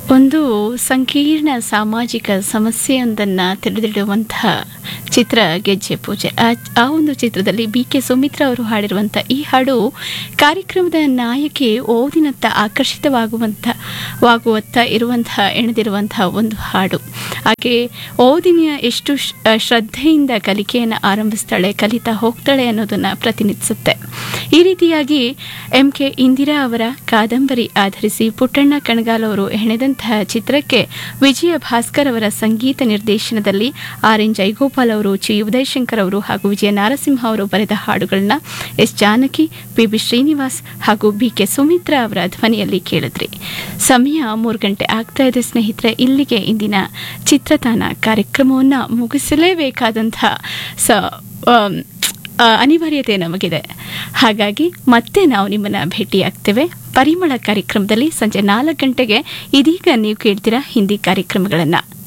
ಒಂದು ಸಂಕೀರ್ಣ ಸಾಮಾಜಿಕ ಸಮಸ್ಯೆಯೊಂದನ್ನು ತಿಳಿದಿಡುವಂತಹ ಚಿತ್ರ ಗೆಜ್ಜೆ ಪೂಜೆ ಆ ಆ ಒಂದು ಚಿತ್ರದಲ್ಲಿ ಬಿ ಕೆ ಸುಮಿತ್ರಾ ಅವರು ಹಾಡಿರುವಂಥ ಈ ಹಾಡು ಕಾರ್ಯಕ್ರಮದ ನಾಯಕಿ ಓದಿನತ್ತ ಆಕರ್ಷಿತವಾಗುವಂಥ ವಾಗುವತ್ತ ಇರುವಂತಹ ಎಣೆದಿರುವಂತಹ ಒಂದು ಹಾಡು ಹಾಗೆ ಓದಿನ ಎಷ್ಟು ಶ್- ಆ, ಶ್ರದ್ಧೆಯಿಂದ ಕಲಿಕೆಯನ್ನು ಆರಂಭಿಸ್ತಾಳೆ ಕಲಿತಾ ಹೋಗ್ತಾಳೆ ಅನ್ನೋದನ್ನು ಪ್ರತಿನಿಧಿಸುತ್ತೆ ಈ ರೀತಿಯಾಗಿ ಎಂ ಕೆ ಇಂದಿರಾ ಅವರ ಕಾದಂಬರಿ ಆಧರಿಸಿ ಪುಟ್ಟಣ್ಣ ಕಣಗಾಲ್ ಅವರು ಹೆಣೆದಂತಹ ಚಿತ್ರಕ್ಕೆ ವಿಜಯ ಭಾಸ್ಕರ್ ಅವರ ಸಂಗೀತ ನಿರ್ದೇಶನದಲ್ಲಿ ಆರ್ ಎನ್ ಜೈಗೋಪಾಲ್ ಅವರು ಚಿ ಉದಯಶಂಕರ್ ಅವರು ಹಾಗೂ ವಿಜಯ ನಾರಸಿಂಹ ಅವರು ಬರೆದ ಹಾಡುಗಳನ್ನ S Janaki P B Srinivas ಹಾಗೂ ಬಿ ಕೆ ಸುಮಿತ್ರಾ ಅವರ ಧ್ವನಿಯಲ್ಲಿ ಕೇಳಿದ್ರಿ ಸಮಯ ಮೂರು ಗಂಟೆ ಆಗ್ತಾ ಇದೆ ಸ್ನೇಹಿತರೆ ಇಲ್ಲಿಗೆ ಇಂದಿನ ಚಿತ್ರತಾನ ಕಾರ್ಯಕ್ರಮವನ್ನು ಮುಗಿಸಲೇಬೇಕಾದಂತಹ ಸ ಆಮ್, ಆ, ಅನಿವಾರ್ಯತೆ ನಮಗಿದೆ ಹಾಗಾಗಿ ಮತ್ತೆ ನಾವು ನಿಮ್ಮನ್ನ ಭೇಟಿಯಾಗ್ತೇವೆ ಪರಿಮಳ ಕಾರ್ಯಕ್ರಮದಲ್ಲಿ ಸಂಜೆ ನಾಲ್ಕು ಗಂಟೆಗೆ ಇದೀಗ ನೀವು ಕೇಳ್ತೀರಾ ಹಿಂದಿ ಕಾರ್ಯಕ್ರಮಗಳನ್ನು